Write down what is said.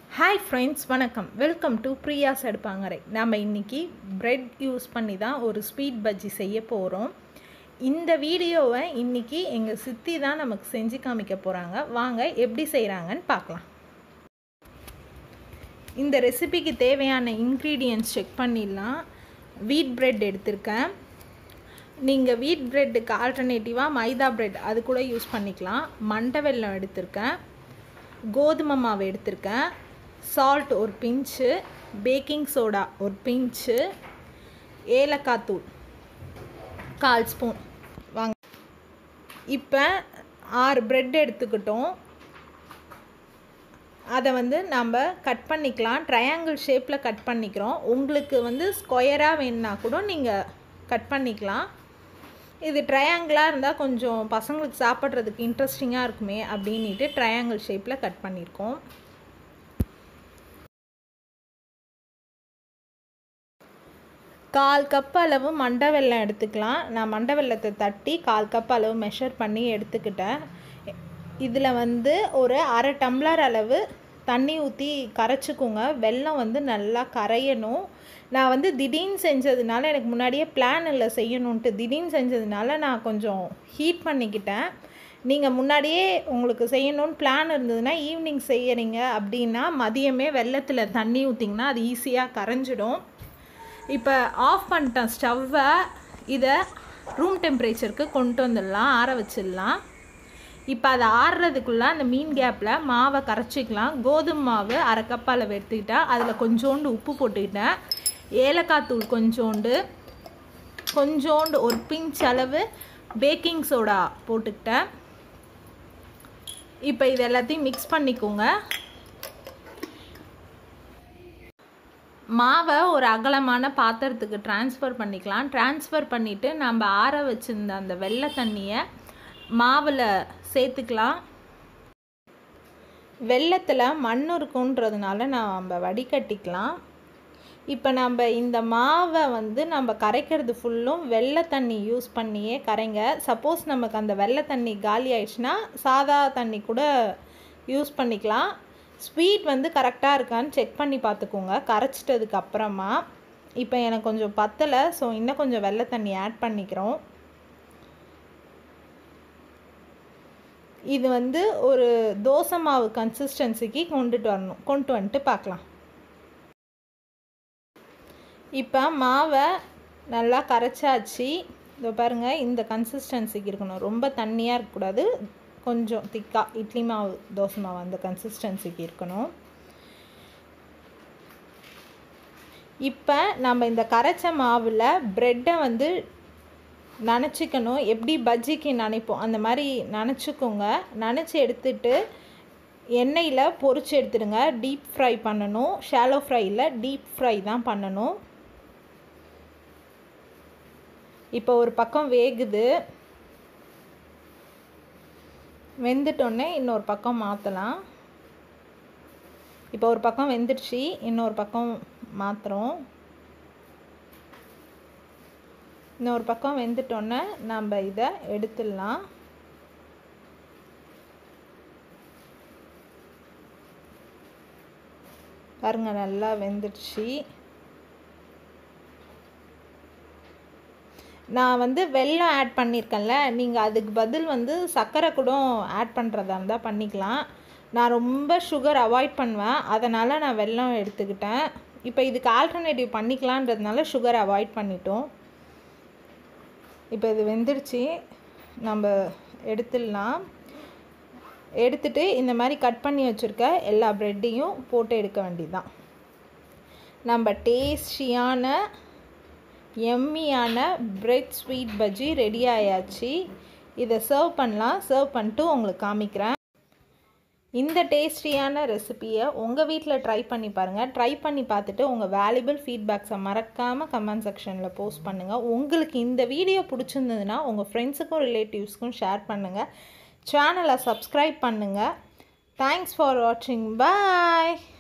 hi friends வணக்கம் welcome to Priya's அடுப்பாங்கரை நம்ம இன்றைக்கி பிரெட் யூஸ் பண்ணி தான் ஒரு ஸ்வீட் பஜ்ஜி செய்ய போகிறோம் இந்த வீடியோவை இன்றைக்கி எங்கள் சித்தி தான் நமக்கு செஞ்சு காமிக்க போகிறாங்க வாங்க எப்படி செய்கிறாங்கன்னு பார்க்கலாம் இந்த ரெசிபிக்கு தேவையான இன்க்ரீடியன்ட்ஸ் செக் பண்ணிடலாம் வீட் பிரெட் எடுத்திருக்கேன் நீங்கள் வீட் பிரெட்டுக்கு ஆல்டர்னேட்டிவாக மைதா பிரெட் அது கூட யூஸ் பண்ணிக்கலாம் மண்டை வெல்லம் எடுத்திருக்கேன் கோதுமை மாவு எடுத்திருக்கேன் சால்ட் ஒரு பிஞ்சு பேக்கிங் சோடா ஒரு பிஞ்சு ஏலக்காய் தூள் கால் ஸ்பூன் வாங்க இப்போ ஆறு ப்ரெட் எடுத்துக்கிட்டோம் அதை வந்து நம்ம கட் பண்ணிக்கலாம் ட்ரையாங்கிள் ஷேப்பில் கட் பண்ணிக்கிறோம் உங்களுக்கு வந்து ஸ்கொயராக வேணுன்னா கூட நீங்கள் கட் பண்ணிக்கலாம் இது ட்ரையாங்கிளாக இருந்தால் கொஞ்சம் பசங்களுக்கு சாப்பிட்றதுக்கு இன்ட்ரெஸ்டிங்காக இருக்குமே அப்படின்ட்டு ட்ரையாங்கிள் ஷேப்பில் கட் பண்ணியிருக்கோம் கால் கப் அளவு மண்டை வெல்லம் எடுத்துக்கலாம் நான் மண்டை வெல்லத்தை தட்டி கால் கப் அளவு மெஷர் பண்ணி எடுத்துக்கிட்டேன் இதில் வந்து ஒரு அரை டம்ளர் அளவு தண்ணி ஊற்றி கரைச்சிக்கோங்க வெல்லம் வந்து நல்லா கரையணும் நான் வந்து திடீர்னு செஞ்சதுனால எனக்கு முன்னாடியே பிளான் இல்லை செய்யணுன்ட்டு திடீர்னு செஞ்சதுனால நான் கொஞ்சம் ஹீட் பண்ணிக்கிட்டேன் நீங்கள் முன்னாடியே உங்களுக்கு செய்யணும்னு பிளான் இருந்ததுன்னா ஈவினிங் செய்யறீங்க அப்படின்னா மதியமே வெள்ளத்தில் தண்ணி ஊற்றிங்கன்னா அது ஈஸியாக கரைஞ்சிடும் இப்போ ஆஃப் பண்ணிட்டேன் ஸ்டவ்வை இதை ரூம் டெம்பரேச்சருக்கு கொண்டு வந்துடலாம் ஆற வச்சிடலாம் இப்போ அதை ஆறுறதுக்குள்ளே அந்த மீன் கேப்பில் மாவை கரைச்சிக்கலாம் கோதுமை மாவு அரை கப் அளவு எடுத்துக்கிட்டேன் அதில் கொஞ்சோண்டு உப்பு போட்டுக்கிட்டேன் ஏலக்காய் தூள் கொஞ்சோண்டு கொஞ்சோண்டு ஒரு பிஞ்ச் அளவு பேக்கிங் சோடா போட்டுக்கிட்டேன் இப்போ இது எல்லாத்தையும் மிக்ஸ் பண்ணிக்கோங்க மாவை ஒரு அகலமான பாத்திரத்துக்கு டிரான்ஸ்ஃபர் பண்ணிக்கலாம் டிரான்ஸ்ஃபர் பண்ணிவிட்டு நம்ம ஆற வச்சுருந்த அந்த வெள்ளை தண்ணியை மாவில் சேர்த்துக்கலாம் வெள்ளத்தில் மண் இருக்குன்றதுனால நம்ம வடிகட்டிக்கலாம் இப்போ நம்ம இந்த மாவை வந்து நம்ம கரைக்கிறது ஃபுல்லும் வெள்ளை தண்ணி யூஸ் பண்ணியே கரைங்க சப்போஸ் நமக்கு அந்த வெள்ளை தண்ணி காலி ஆயிடுச்சுன்னா சாதா தண்ணி கூட யூஸ் பண்ணிக்கலாம் ஸ்வீட் வந்து கரெக்டாக இருக்கான்னு செக் பண்ணி பார்த்துக்கோங்க கரைச்சிட்டதுக்கு அப்புறமா இப்போ எனக்கு கொஞ்சம் பத்தலை ஸோ இன்னும் கொஞ்சம் வெள்ளை தண்ணி ஆட் பண்ணிக்கிறோம் இது வந்து ஒரு தோசை மாவு கன்சிஸ்டன்சிக்கு கொண்டுட்டு வரணும் கொண்டு வந்துட்டு பார்க்கலாம் இப்போ மாவை நல்லா கரைச்சாச்சு இதோ பாருங்கள் இந்த கன்சிஸ்டன்சிக்கு இருக்கணும் ரொம்ப தண்ணியாக இருக்கக்கூடாது கொஞ்சம் திக்காக இட்லி மாவு தோசை மாவு அந்த கன்சிஸ்டன்சிக்கு இருக்கணும் இப்போ நம்ம இந்த கரைச்ச மாவில் ப்ரெட்டை வந்து நனைச்சிக்கணும் எப்படி பஜ்ஜிக்கு நினைப்போம் அந்த மாதிரி நனைச்சிக்கோங்க நனைச்சி எடுத்துட்டு எண்ணெயில் பொரிச்சு எடுத்துடுங்க டீப் ஃப்ரை பண்ணணும் ஷாலோ ஃப்ரையில் டீப் ஃப்ரை தான் பண்ணணும் இப்போ ஒரு பக்கம் வேகுது வெந்துட்டோடனே இன்னொரு பக்கம் மாற்றலாம் இப்போ ஒரு பக்கம் வெந்துடுச்சு இன்னொரு பக்கம் மாற்றுறோம் இன்னொரு பக்கம் வெந்துட்டோன்னே நம்ம இதை எடுத்துடலாம் பாருங்க நல்லா வெந்துடுச்சு நான் வந்து வெல்லம் ஆட் பண்ணியிருக்கேன்ல நீங்கள் அதுக்கு பதில் வந்து சர்க்கரை கூட ஆட் பண்ணுறதா இருந்தால் பண்ணிக்கலாம் நான் ரொம்ப சுகர் அவாய்ட் பண்ணுவேன் அதனால் நான் வெல்லம் எடுத்துக்கிட்டேன் இப்போ இதுக்கு ஆல்டர்னேட்டிவ் பண்ணிக்கலான்றதுனால சுகர் அவாய்ட் பண்ணிட்டோம் இப்போ இது வெந்துடுச்சு நம்ம எடுத்துடலாம் எடுத்துட்டு இந்த மாதிரி கட் பண்ணி வச்சுருக்க எல்லா ப்ரெட்டையும் போட்டு எடுக்க வேண்டியதுதான் நம்ம டேஸ்டியான எம்மியான பிரெட் ஸ்வீட் பஜ்ஜி ரெடி ஆயாச்சு இதை சர்வ் பண்ணலாம் சர்வ் பண்ணிட்டு உங்களுக்கு காமிக்கிறேன் இந்த டேஸ்டியான ரெசிப்பியை உங்கள் வீட்டில் ட்ரை பண்ணி பாருங்கள் ட்ரை பண்ணி பார்த்துட்டு உங்கள் வேல்யூபிள் ஃபீட்பேக்ஸை மறக்காமல் கமெண்ட் செக்ஷனில் போஸ்ட் பண்ணுங்கள் உங்களுக்கு இந்த வீடியோ பிடிச்சிருந்ததுன்னா உங்கள் ஃப்ரெண்ட்ஸுக்கும் ரிலேட்டிவ்ஸ்க்கும் ஷேர் பண்ணுங்கள் சேனலை சப்ஸ்கிரைப் பண்ணுங்கள் தேங்க்ஸ் ஃபார் வாட்சிங் பாய்